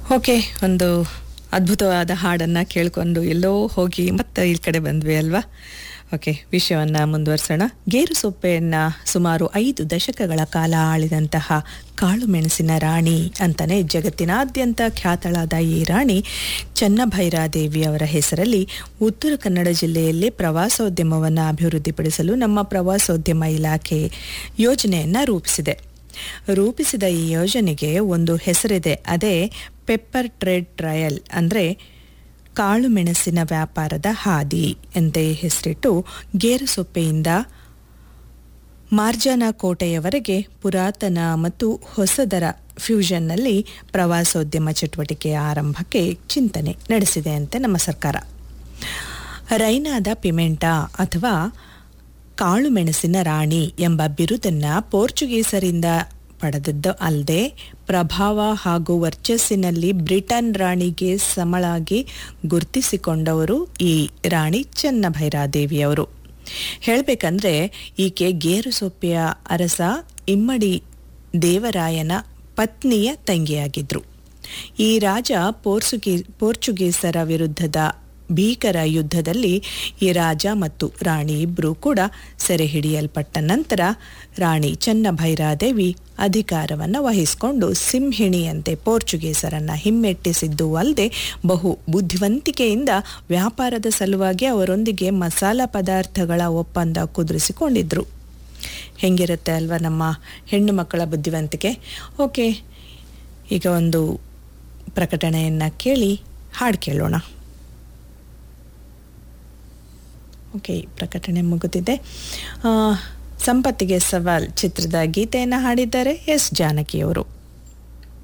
okay ಒಂದು ಅದ್ಭುತವಾದ ಹಾಡನ್ನು ಕೇಳ್ಕೊಂಡು ಎಲ್ಲೋ ಹೋಗಿ ಮತ್ತೆ ಈ ಕಡೆ ಬಂದ್ವಿ ಅಲ್ವಾ ಓಕೆ ವಿಷಯವನ್ನು ಮುಂದುವರ್ಸೋಣ ಗೇರು ಸೊಪ್ಪೆಯನ್ನು ಸುಮಾರು ಐದು ದಶಕಗಳ ಕಾಲ ಆಳಿದಂತಹ ಕಾಳು ಮೆಣಸಿನ ರಾಣಿ ಅಂತಲೇ ಜಗತ್ತಿನಾದ್ಯಂತ ಖ್ಯಾತಳಾದ ಈ ರಾಣಿ ಚನ್ನಭೈರಾದೇವಿ ಅವರ ಹೆಸರಲ್ಲಿ ಉತ್ತರ ಕನ್ನಡ ಜಿಲ್ಲೆಯಲ್ಲಿ ಪ್ರವಾಸೋದ್ಯಮವನ್ನು ಅಭಿವೃದ್ಧಿಪಡಿಸಲು ನಮ್ಮ ಪ್ರವಾಸೋದ್ಯಮ ಇಲಾಖೆ ಯೋಜನೆಯನ್ನು ರೂಪಿಸಿದೆ ರೂಪಿಸಿದ ಈ ಯೋಜನೆಗೆ ಒಂದು ಹೆಸರಿದೆ ಅದೇ ಪೆಪ್ಪರ್ ಟ್ರೇಡ್ ಟ್ರಯಲ್ ಅಂದರೆ ಕಾಳು ಮೆಣಸಿನ ವ್ಯಾಪಾರದ ಹಾದಿ ಎಂದೇ ಹೆಸರಿಟ್ಟು ಗೇರುಸೊಪ್ಪೆಯಿಂದ ಮಾರ್ಜಾನ ಕೋಟೆಯವರೆಗೆ ಪುರಾತನ ಮತ್ತು ಹೊಸದರ ಫ್ಯೂಷನ್ನಲ್ಲಿ ಪ್ರವಾಸೋದ್ಯಮ ಚಟುವಟಿಕೆಯ ಆರಂಭಕ್ಕೆ ಚಿಂತನೆ ನಡೆಸಿದೆ ಅಂತೆ ನಮ್ಮ ಸರ್ಕಾರ ರೈನಾದ ಪಿಮೆಂಟಾ ಅಥವಾ ಕಾಳು ಮೆಣಸಿನ ರಾಣಿ ಎಂಬ ಬಿರುದನ್ನು ಪೋರ್ಚುಗೀಸರಿಂದ ಪಡೆದದ್ದು ಅಲ್ಲದೆ ಪ್ರಭಾವ ಹಾಗೂ ವರ್ಚಸ್ಸಿನಲ್ಲಿ ಬ್ರಿಟನ್ ರಾಣಿಗೆ ಸಮಳಾಗಿ ಗುರ್ತಿಸಿಕೊಂಡವರು ಈ ರಾಣಿ ಚನ್ನಭೈರಾದೇವಿಯವರು ಹೇಳಬೇಕಂದ್ರೆ ಈಕೆ ಗೇರುಸೊಪ್ಪೆಯ ಅರಸ ಇಮ್ಮಡಿ ದೇವರಾಯನ ಪತ್ನಿಯ ತಂಗಿಯಾಗಿದ್ರು ಈ ರಾಜ ಪೋರ್ಚುಗೀ ಪೋರ್ಚುಗೀಸರ ವಿರುದ್ಧದ ಭೀಕರ ಯುದ್ಧದಲ್ಲಿ ಈ ರಾಜ ಮತ್ತು ರಾಣಿ ಇಬ್ಬರೂ ಕೂಡ ಸೆರೆ ಹಿಡಿಯಲ್ಪಟ್ಟ ನಂತರ ರಾಣಿ ಚನ್ನಭೈರಾದೇವಿ ಅಧಿಕಾರವನ್ನು ವಹಿಸಿಕೊಂಡು ಸಿಂಹಿಣಿಯಂತೆ ಪೋರ್ಚುಗೀಸರನ್ನ ಹಿಮ್ಮೆಟ್ಟಿಸಿದ್ದು ಅಲ್ಲದೆ ಬಹು ಬುದ್ಧಿವಂತಿಕೆಯಿಂದ ವ್ಯಾಪಾರದ ಸಲುವಾಗಿ ಅವರೊಂದಿಗೆ ಮಸಾಲ ಪದಾರ್ಥಗಳ ಒಪ್ಪಂದ ಕುದುರಿಸಿಕೊಂಡಿದ್ರು ಹೆಂಗಿರುತ್ತೆ ಅಲ್ವಾ ನಮ್ಮ ಹೆಣ್ಣು ಮಕ್ಕಳ ಬುದ್ಧಿವಂತಿಕೆ ಓಕೆ ಈಗ ಒಂದು ಪ್ರಕಟಣೆಯನ್ನು ಕೇಳಿ ಹಾಡು ಕೇಳೋಣ ಓಕೆ ಪ್ರಕಟಣೆ ಮುಗಿದಿದೆ ಸಂಪತ್ತಿಗೆ ಸವಾಲ್ ಚಿತ್ರದ ಗೀತೆಯನ್ನು ಹಾಡಿದ್ದಾರೆ ಎಸ್ ಜಾನಕಿಯವರು